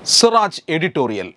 Siraj editorial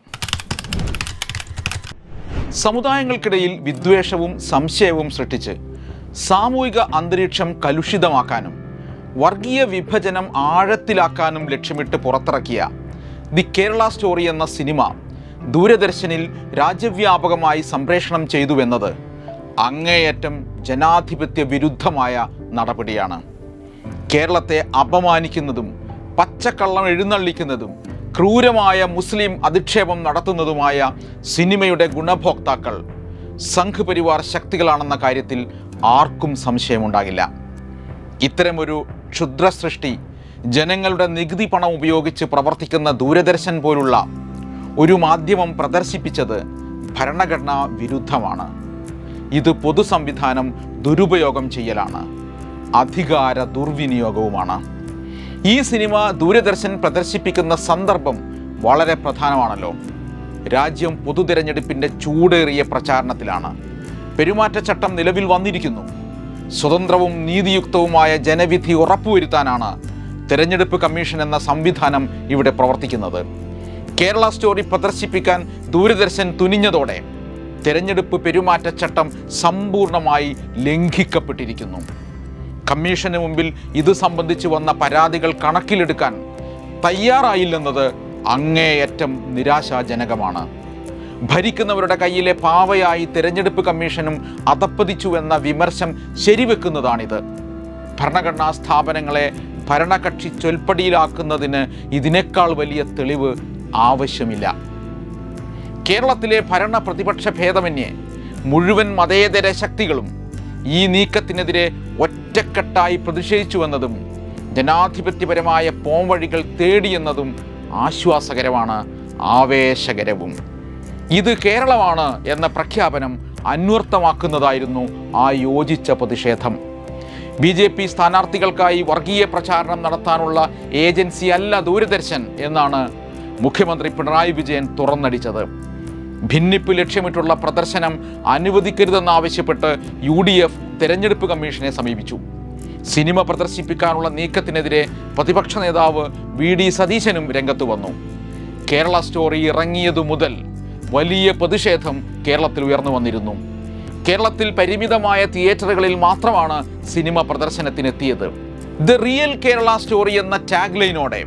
സമുദായങ്ങൾക്കിടയിൽ വിദ്വേഷവും സംശയവും സൃഷ്ടിച്ച് സാമൂഹിക അന്തരീക്ഷം കലുഷിതമാക്കാനും വർഗീയ വിഭജനം ആഴത്തിലാക്കാനും ലക്ഷ്യമിട്ട് പുറത്തിറക്കിയ ദി കേരള സ്റ്റോറി എന്ന സിനിമ ദൂരദർശനിൽ രാജ്യവ്യാപകമായി സംപ്രേഷണം ചെയ്തുവെന്നത് അങ്ങേയറ്റം ജനാധിപത്യ വിരുദ്ധമായ നടപടിയാണ് കേരളത്തെ അപമാനിക്കുന്നതും പച്ചക്കള്ളം എഴുന്നള്ളിക്കുന്നതും ക്രൂരമായ മുസ്ലിം അധിക്ഷേപം നടത്തുന്നതുമായ സിനിമയുടെ ഗുണഭോക്താക്കൾ സംഘ് പരിവാർ ശക്തികളാണെന്ന കാര്യത്തിൽ ആർക്കും സംശയമുണ്ടാകില്ല ഇത്തരമൊരു ക്ഷുദ്ര സൃഷ്ടി ജനങ്ങളുടെ നികുതി പണം ഉപയോഗിച്ച് പ്രവർത്തിക്കുന്ന ദൂരദർശൻ പോലുള്ള ഒരു മാധ്യമം പ്രദർശിപ്പിച്ചത് ഭരണഘടനാ വിരുദ്ധമാണ് ഇത് പൊതു സംവിധാനം ദുരുപയോഗം ചെയ്യലാണ് അധികാര ദുർവിനിയോഗവുമാണ് ഈ സിനിമ ദൂരദർശൻ പ്രദർശിപ്പിക്കുന്ന സന്ദർഭം വളരെ പ്രധാനമാണല്ലോ രാജ്യം പൊതു തിരഞ്ഞെടുപ്പിൻ്റെ ചൂടേറിയ പ്രചാരണത്തിലാണ് പെരുമാറ്റച്ചട്ടം നിലവിൽ വന്നിരിക്കുന്നു സ്വതന്ത്രവും നീതിയുക്തവുമായ ജനവിധി ഉറപ്പുവരുത്താനാണ് തെരഞ്ഞെടുപ്പ് കമ്മീഷൻ എന്ന സംവിധാനം ഇവിടെ പ്രവർത്തിക്കുന്നത് കേരള സ്റ്റോറി പ്രദർശിപ്പിക്കാൻ ദൂരദർശൻ തുനിഞ്ഞതോടെ തെരഞ്ഞെടുപ്പ് പെരുമാറ്റച്ചട്ടം സമ്പൂർണ്ണമായി ലംഘിക്കപ്പെട്ടിരിക്കുന്നു കമ്മീഷന് മുമ്പിൽ ഇത് സംബന്ധിച്ച് വന്ന പരാതികൾ കണക്കിലെടുക്കാൻ തയ്യാറായില്ലെന്നത് അങ്ങേയറ്റം നിരാശാജനകമാണ് ഭരിക്കുന്നവരുടെ കയ്യിലെ പാവയായി തിരഞ്ഞെടുപ്പ് കമ്മീഷനും അധപ്പതിച്ചുവെന്ന വിമർശം ശരിവെക്കുന്നതാണിത് ഭരണഘടനാ സ്ഥാപനങ്ങളെ ഭരണകക്ഷി ചൊൽപ്പടിയിലാക്കുന്നതിന് ഇതിനേക്കാൾ വലിയ തെളിവ് ആവശ്യമില്ല കേരളത്തിലെ ഭരണ പ്രതിപക്ഷ ഭേദമന്യേ മുഴുവൻ മതേതര ശക്തികളും ഈ നീക്കത്തിനെതിരെ ഒറ്റക്കെട്ടായി പ്രതിഷേധിച്ചുവെന്നതും ജനാധിപത്യപരമായ പോംവഴികൾ തേടിയെന്നതും ആശ്വാസകരമാണ് ആവേശകരവും ഇത് കേരളമാണ് എന്ന പ്രഖ്യാപനം അന്വർത്ഥമാക്കുന്നതായിരുന്നു ആ യോജിച്ച പ്രതിഷേധം ബി ജെ പി സ്ഥാനാർത്ഥികൾക്കായി വർഗീയ പ്രചാരണം നടത്താനുള്ള ഏജൻസി അല്ല ദൂരദർശൻ എന്നാണ് മുഖ്യമന്ത്രി പിണറായി വിജയൻ തുറന്നടിച്ചത് ഭിന്നിപ്പ് ലക്ഷ്യമിട്ടുള്ള പ്രദർശനം അനുവദിക്കരുതെന്നാവശ്യപ്പെട്ട് യു ഡി എഫ് തെരഞ്ഞെടുപ്പ് കമ്മീഷനെ സമീപിച്ചു സിനിമ പ്രദർശിപ്പിക്കാനുള്ള നീക്കത്തിനെതിരെ പ്രതിപക്ഷ നേതാവ് വി ഡി സതീശനും രംഗത്ത് വന്നു കേരള സ്റ്റോറി ഇറങ്ങിയതു മുതൽ വലിയ പ്രതിഷേധം കേരളത്തിൽ ഉയർന്നു വന്നിരുന്നു കേരളത്തിൽ പരിമിതമായ തിയേറ്ററുകളിൽ മാത്രമാണ് സിനിമ പ്രദർശനത്തിനെത്തിയത് ദ റിയൽ കേരള സ്റ്റോറി എന്ന ടാഗ് ലൈനോടെ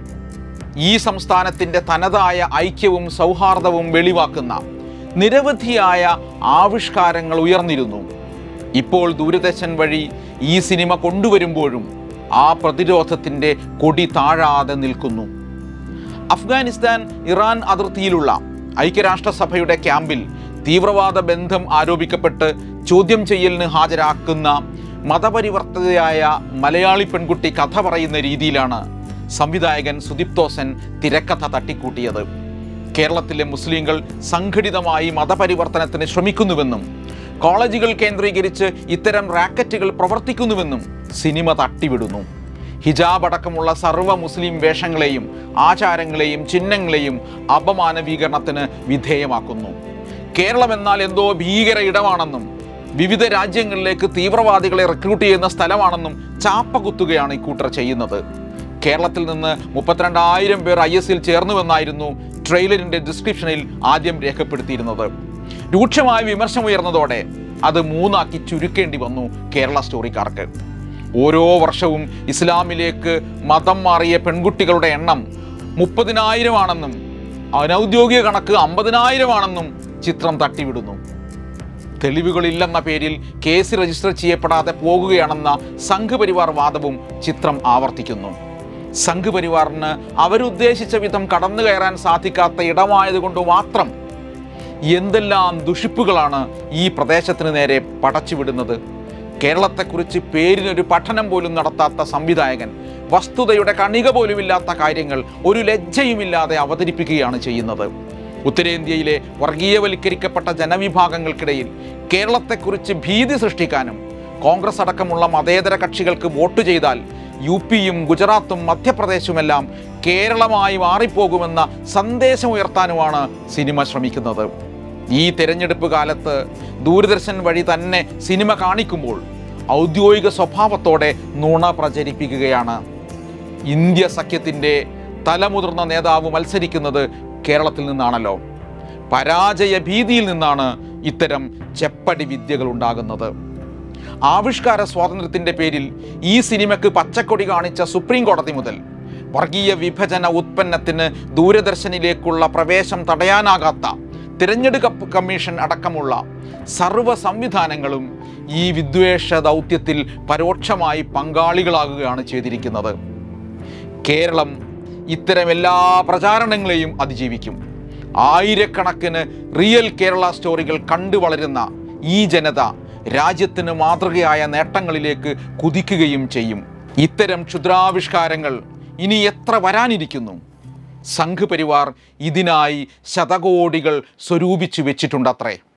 ഈ സംസ്ഥാനത്തിൻ്റെ തനതായ ഐക്യവും സൗഹാർദ്ദവും വെളിവാക്കുന്ന നിരവധിയായ ആവിഷ്കാരങ്ങൾ ഉയർന്നിരുന്നു ഇപ്പോൾ ദൂരദർശൻ വഴി ഈ സിനിമ കൊണ്ടുവരുമ്പോഴും ആ പ്രതിരോധത്തിൻ്റെ കൊടി താഴാതെ നിൽക്കുന്നു അഫ്ഗാനിസ്ഥാൻ ഇറാൻ അതിർത്തിയിലുള്ള ഐക്യരാഷ്ട്രസഭയുടെ ക്യാമ്പിൽ തീവ്രവാദ ബന്ധം ആരോപിക്കപ്പെട്ട് ചോദ്യം ചെയ്യലിന് ഹാജരാക്കുന്ന മതപരിവർത്തിതയായ മലയാളി പെൺകുട്ടി കഥ പറയുന്ന രീതിയിലാണ് സംവിധായകൻ സുദീപ്തോസൻ തിരക്കഥ തട്ടിക്കൂട്ടിയത് കേരളത്തിലെ മുസ്ലിങ്ങൾ സംഘടിതമായി മതപരിവർത്തനത്തിന് ശ്രമിക്കുന്നുവെന്നും കോളേജുകൾ കേന്ദ്രീകരിച്ച് ഇത്തരം റാക്കറ്റുകൾ പ്രവർത്തിക്കുന്നുവെന്നും സിനിമ തട്ടിവിടുന്നു ഹിജാബ് അടക്കമുള്ള സർവ്വ മുസ്ലിം വേഷങ്ങളെയും ആചാരങ്ങളെയും ചിഹ്നങ്ങളെയും അപമാനവീകരണത്തിന് വിധേയമാക്കുന്നു കേരളം എന്നാൽ എന്തോ ഭീകര ഇടമാണെന്നും വിവിധ രാജ്യങ്ങളിലേക്ക് തീവ്രവാദികളെ റിക്രൂട്ട് ചെയ്യുന്ന സ്ഥലമാണെന്നും ചാപ്പ കുത്തുകയാണ് ഇക്കൂട്ടർ ചെയ്യുന്നത് കേരളത്തിൽ നിന്ന് മുപ്പത്തിരണ്ടായിരം പേർ ഐ എസിൽ ചേർന്നുവെന്നായിരുന്നു ട്രെയിലറിന്റെ ഡിസ്ക്രിപ്ഷനിൽ ആദ്യം രേഖപ്പെടുത്തിയിരുന്നത് രൂക്ഷമായ വിമർശനമുയർന്നതോടെ അത് മൂന്നാക്കി ചുരുക്കേണ്ടി വന്നു കേരള സ്റ്റോറിക്കാർക്ക് ഓരോ വർഷവും ഇസ്ലാമിലേക്ക് മതം മാറിയ പെൺകുട്ടികളുടെ എണ്ണം മുപ്പതിനായിരമാണെന്നും അനൗദ്യോഗിക കണക്ക് അമ്പതിനായിരമാണെന്നും ചിത്രം തട്ടിവിടുന്നു തെളിവുകളില്ലെന്ന പേരിൽ കേസ് രജിസ്റ്റർ ചെയ്യപ്പെടാതെ പോകുകയാണെന്ന സംഘപരിവാർ വാദവും ചിത്രം ആവർത്തിക്കുന്നു സംഘപരിവാറിന് അവരുദ്ദേശിച്ച വിധം കടന്നു കയറാൻ സാധിക്കാത്ത ഇടമായതുകൊണ്ട് മാത്രം എന്തെല്ലാം ദുഷിപ്പുകളാണ് ഈ പ്രദേശത്തിന് നേരെ പടച്ചുവിടുന്നത് കേരളത്തെക്കുറിച്ച് പേരിനൊരു പഠനം പോലും നടത്താത്ത സംവിധായകൻ വസ്തുതയുടെ കണിക പോലുമില്ലാത്ത കാര്യങ്ങൾ ഒരു ലജ്ജയുമില്ലാതെ അവതരിപ്പിക്കുകയാണ് ചെയ്യുന്നത് ഉത്തരേന്ത്യയിലെ വർഗീയവൽക്കരിക്കപ്പെട്ട ജനവിഭാഗങ്ങൾക്കിടയിൽ കേരളത്തെക്കുറിച്ച് ഭീതി സൃഷ്ടിക്കാനും കോൺഗ്രസ് അടക്കമുള്ള മതേതര കക്ഷികൾക്ക് വോട്ട് ചെയ്താൽ യു പിയും ഗുജറാത്തും മധ്യപ്രദേശുമെല്ലാം കേരളമായി മാറിപ്പോകുമെന്ന സന്ദേശം ഉയർത്താനുമാണ് സിനിമ ശ്രമിക്കുന്നത് ഈ തെരഞ്ഞെടുപ്പ് കാലത്ത് ദൂരദർശൻ വഴി തന്നെ സിനിമ കാണിക്കുമ്പോൾ ഔദ്യോഗിക സ്വഭാവത്തോടെ നുണ പ്രചരിപ്പിക്കുകയാണ് ഇന്ത്യ സഖ്യത്തിൻ്റെ തലമുതിർന്ന നേതാവ് മത്സരിക്കുന്നത് കേരളത്തിൽ നിന്നാണല്ലോ പരാജയ ഭീതിയിൽ നിന്നാണ് ഇത്തരം ചെപ്പടി വിദ്യകൾ ഉണ്ടാകുന്നത് ആവിഷ്കാര സ്വാതന്ത്ര്യത്തിൻ്റെ പേരിൽ ഈ സിനിമയ്ക്ക് പച്ചക്കൊടി കാണിച്ച സുപ്രീം കോടതി മുതൽ വർഗീയ വിഭജന ഉത്പന്നത്തിന് ദൂരദർശനിലേക്കുള്ള പ്രവേശം തടയാനാകാത്ത തിരഞ്ഞെടുപ്പ് കമ്മീഷൻ അടക്കമുള്ള സർവ്വ സംവിധാനങ്ങളും ഈ വിദ്വേഷ ദൗത്യത്തിൽ പരോക്ഷമായി പങ്കാളികളാകുകയാണ് ചെയ്തിരിക്കുന്നത് കേരളം ഇത്തരം എല്ലാ പ്രചാരണങ്ങളെയും അതിജീവിക്കും ആയിരക്കണക്കിന് റിയൽ കേരള സ്റ്റോറികൾ കണ്ടു വളരുന്ന ഈ ജനത രാജ്യത്തിന് മാതൃകയായ നേട്ടങ്ങളിലേക്ക് കുതിക്കുകയും ചെയ്യും ഇത്തരം ക്ഷുദ്രാവിഷ്കാരങ്ങൾ ഇനി എത്ര വരാനിരിക്കുന്നു സംഘ് പരിവാർ ഇതിനായി ശതകോടികൾ സ്വരൂപിച്ചു വെച്ചിട്ടുണ്ടത്രേ